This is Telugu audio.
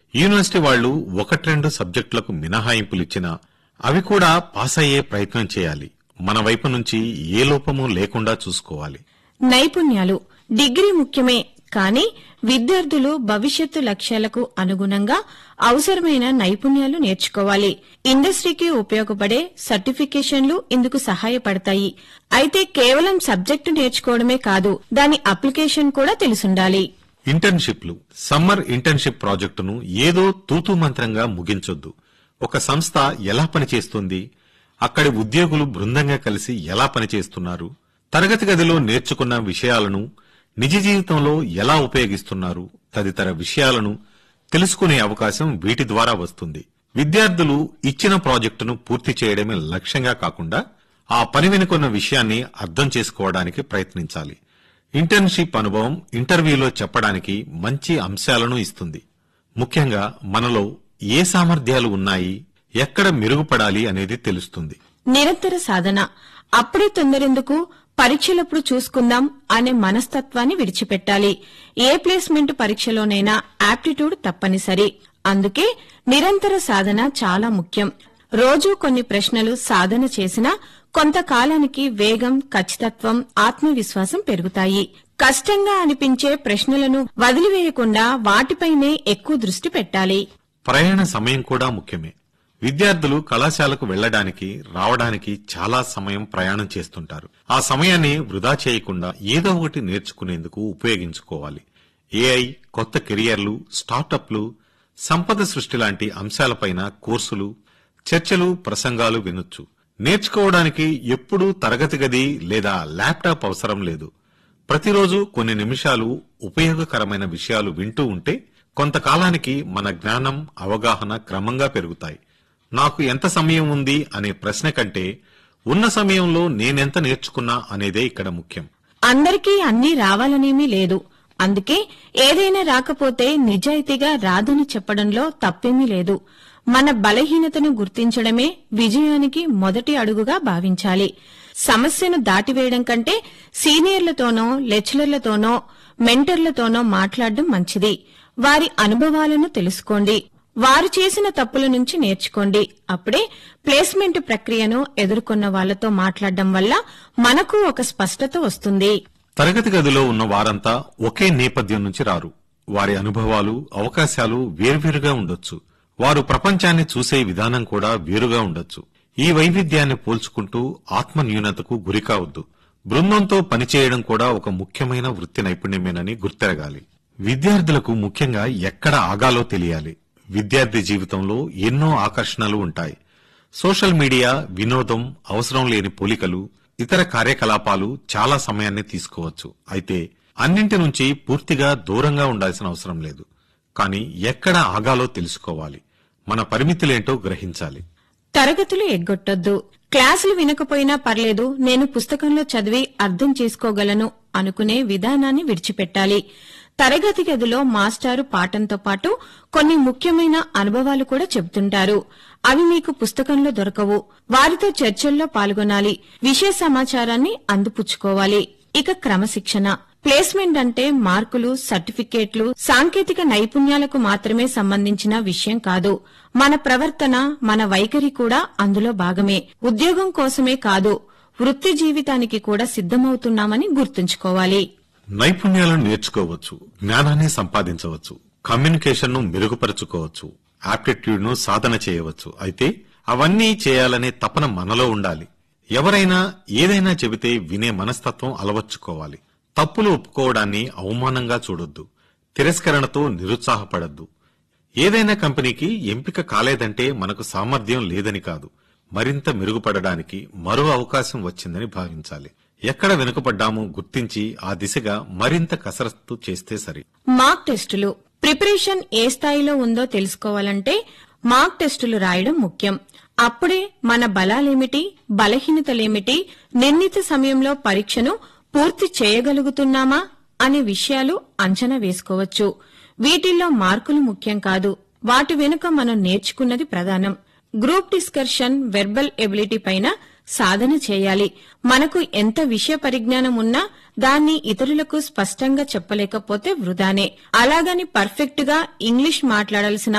యూనివర్సిటీ వాళ్ళు ఒకటి రెండు సబ్జెక్టులకు మినహాయింపులు ఇచ్చినా అవి కూడా పాస్ అయ్యే ప్రయత్నం చేయాలి మన వైపు నుంచి ఏ లోపము లేకుండా చూసుకోవాలి నైపుణ్యాలు డిగ్రీ ముఖ్యమే కానీ విద్యార్థులు భవిష్యత్తు లక్ష్యాలకు అనుగుణంగా అవసరమైన నైపుణ్యాలు నేర్చుకోవాలి ఇండస్ట్రీకి ఉపయోగపడే సర్టిఫికేషన్లు ఇందుకు సహాయపడతాయి అయితే కేవలం సబ్జెక్టు నేర్చుకోవడమే కాదు దాని అప్లికేషన్ కూడా తెలుసుండాలి ఇంటర్న్షిప్లు సమ్మర్ ఇంటర్న్షిప్ ప్రాజెక్టును ఏదో తూతూ మంత్రంగా ముగించొద్దు ఒక సంస్థ ఎలా పనిచేస్తుంది అక్కడి ఉద్యోగులు బృందంగా కలిసి ఎలా పనిచేస్తున్నారు తరగతి గదిలో నేర్చుకున్న విషయాలను నిజ జీవితంలో ఎలా ఉపయోగిస్తున్నారు తదితర విషయాలను తెలుసుకునే అవకాశం వీటి ద్వారా వస్తుంది విద్యార్థులు ఇచ్చిన ప్రాజెక్టును పూర్తి చేయడమే లక్ష్యంగా కాకుండా ఆ పని వెనుకున్న విషయాన్ని అర్థం చేసుకోవడానికి ప్రయత్నించాలి ఇంటర్న్షిప్ అనుభవం ఇంటర్వ్యూలో చెప్పడానికి మంచి అంశాలను ఇస్తుంది ముఖ్యంగా మనలో ఏ సామర్థ్యాలు ఉన్నాయి ఎక్కడ మెరుగుపడాలి అనేది తెలుస్తుంది నిరంతర సాధన అప్పుడే తొందరెందుకు పరీక్షలప్పుడు చూసుకుందాం అనే మనస్తత్వాన్ని విడిచిపెట్టాలి ఏ ప్లేస్మెంట్ పరీక్షలోనైనా ఆప్టిట్యూడ్ తప్పనిసరి అందుకే నిరంతర సాధన చాలా ముఖ్యం రోజూ కొన్ని ప్రశ్నలు సాధన చేసినా కొంతకాలానికి వేగం ఖచ్చితత్వం ఆత్మవిశ్వాసం పెరుగుతాయి కష్టంగా అనిపించే ప్రశ్నలను వదిలివేయకుండా వాటిపైనే ఎక్కువ దృష్టి పెట్టాలి ప్రయాణ సమయం కూడా ముఖ్యమే విద్యార్థులు కళాశాలకు వెళ్లడానికి రావడానికి చాలా సమయం ప్రయాణం చేస్తుంటారు ఆ సమయాన్ని వృధా చేయకుండా ఏదో ఒకటి నేర్చుకునేందుకు ఉపయోగించుకోవాలి ఏఐ కొత్త కెరియర్లు స్టార్టప్లు సంపద సృష్టి లాంటి అంశాలపైన కోర్సులు చర్చలు ప్రసంగాలు వినొచ్చు నేర్చుకోవడానికి ఎప్పుడూ తరగతి గది లేదా ల్యాప్టాప్ అవసరం లేదు ప్రతిరోజు కొన్ని నిమిషాలు ఉపయోగకరమైన విషయాలు వింటూ ఉంటే కొంతకాలానికి మన జ్ఞానం అవగాహన క్రమంగా పెరుగుతాయి నాకు ఎంత సమయం ఉంది అనే ప్రశ్న కంటే ఉన్న సమయంలో నేనెంత నేర్చుకున్నా అనేదే ఇక్కడ ముఖ్యం అందరికీ అన్నీ రావాలనేమీ లేదు అందుకే ఏదైనా రాకపోతే నిజాయితీగా రాదని చెప్పడంలో తప్పేమీ లేదు మన బలహీనతను గుర్తించడమే విజయానికి మొదటి అడుగుగా భావించాలి సమస్యను దాటివేయడం కంటే సీనియర్లతోనో లెక్చరర్లతోనో మెంటర్లతోనో మాట్లాడడం మంచిది వారి అనుభవాలను తెలుసుకోండి వారు చేసిన తప్పుల నుంచి నేర్చుకోండి అప్పుడే ప్లేస్మెంట్ ప్రక్రియను ఎదుర్కొన్న వాళ్లతో మాట్లాడడం వల్ల మనకు ఒక స్పష్టత వస్తుంది తరగతి గదిలో ఉన్న వారంతా ఒకే నేపథ్యం నుంచి రారు వారి అనుభవాలు అవకాశాలు వేర్వేరుగా ఉండొచ్చు వారు ప్రపంచాన్ని చూసే విధానం కూడా వేరుగా ఉండొచ్చు ఈ వైవిధ్యాన్ని పోల్చుకుంటూ ఆత్మ న్యూనతకు గురికావద్దు బృందంతో పనిచేయడం కూడా ఒక ముఖ్యమైన వృత్తి నైపుణ్యమేనని గుర్తెరగాలి విద్యార్థులకు ముఖ్యంగా ఎక్కడ ఆగాలో తెలియాలి విద్యార్థి జీవితంలో ఎన్నో ఆకర్షణలు ఉంటాయి సోషల్ మీడియా వినోదం అవసరం లేని పోలికలు ఇతర కార్యకలాపాలు చాలా సమయాన్ని తీసుకోవచ్చు అయితే అన్నింటి నుంచి పూర్తిగా దూరంగా ఉండాల్సిన అవసరం లేదు కానీ ఎక్కడ ఆగాలో తెలుసుకోవాలి మన పరిమితులేంటో గ్రహించాలి తరగతులు ఎగ్గొట్టొద్దు క్లాసులు వినకపోయినా పర్లేదు నేను పుస్తకంలో చదివి అర్థం చేసుకోగలను అనుకునే విధానాన్ని విడిచిపెట్టాలి తరగతి గదిలో మాస్టారు పాఠంతో పాటు కొన్ని ముఖ్యమైన అనుభవాలు కూడా చెబుతుంటారు అవి మీకు పుస్తకంలో దొరకవు వారితో చర్చల్లో పాల్గొనాలి విషయ సమాచారాన్ని అందిపుచ్చుకోవాలి ఇక క్రమశిక్షణ ప్లేస్మెంట్ అంటే మార్కులు సర్టిఫికేట్లు సాంకేతిక నైపుణ్యాలకు మాత్రమే సంబంధించిన విషయం కాదు మన ప్రవర్తన మన వైఖరి కూడా అందులో భాగమే ఉద్యోగం కోసమే కాదు వృత్తి జీవితానికి కూడా సిద్దమవుతున్నామని గుర్తుంచుకోవాలి నైపుణ్యాలను నేర్చుకోవచ్చు జ్ఞానాన్ని సంపాదించవచ్చు కమ్యూనికేషన్ ను మెరుగుపరుచుకోవచ్చు ఆప్టిట్యూడ్ ను సాధన చేయవచ్చు అయితే అవన్నీ చేయాలనే తపన మనలో ఉండాలి ఎవరైనా ఏదైనా చెబితే వినే మనస్తత్వం అలవర్చుకోవాలి తప్పులు ఒప్పుకోవడాన్ని అవమానంగా చూడొద్దు తిరస్కరణతో నిరుత్సాహపడద్దు ఏదైనా కంపెనీకి ఎంపిక కాలేదంటే మనకు సామర్థ్యం లేదని కాదు మరింత మెరుగుపడడానికి మరో అవకాశం వచ్చిందని భావించాలి ఎక్కడ వెనుకపడ్డామో గుర్తించి ఆ దిశగా మరింత కసరత్తు చేస్తే సరి మార్క్ టెస్టులు ప్రిపరేషన్ ఏ స్థాయిలో ఉందో తెలుసుకోవాలంటే మార్క్ టెస్టులు రాయడం ముఖ్యం అప్పుడే మన బలాలేమిటి బలహీనతలేమిటి నిర్ణీత సమయంలో పరీక్షను పూర్తి చేయగలుగుతున్నామా అనే విషయాలు అంచనా వేసుకోవచ్చు వీటిల్లో మార్కులు ముఖ్యం కాదు వాటి వెనుక మనం నేర్చుకున్నది ప్రధానం గ్రూప్ డిస్కర్షన్ వెర్బల్ ఎబిలిటీ పైన సాధన చేయాలి మనకు ఎంత విషయ పరిజ్ఞానం ఉన్నా దాన్ని ఇతరులకు స్పష్టంగా చెప్పలేకపోతే వృధానే అలాగని పర్ఫెక్ట్ గా ఇంగ్లీష్ మాట్లాడాల్సిన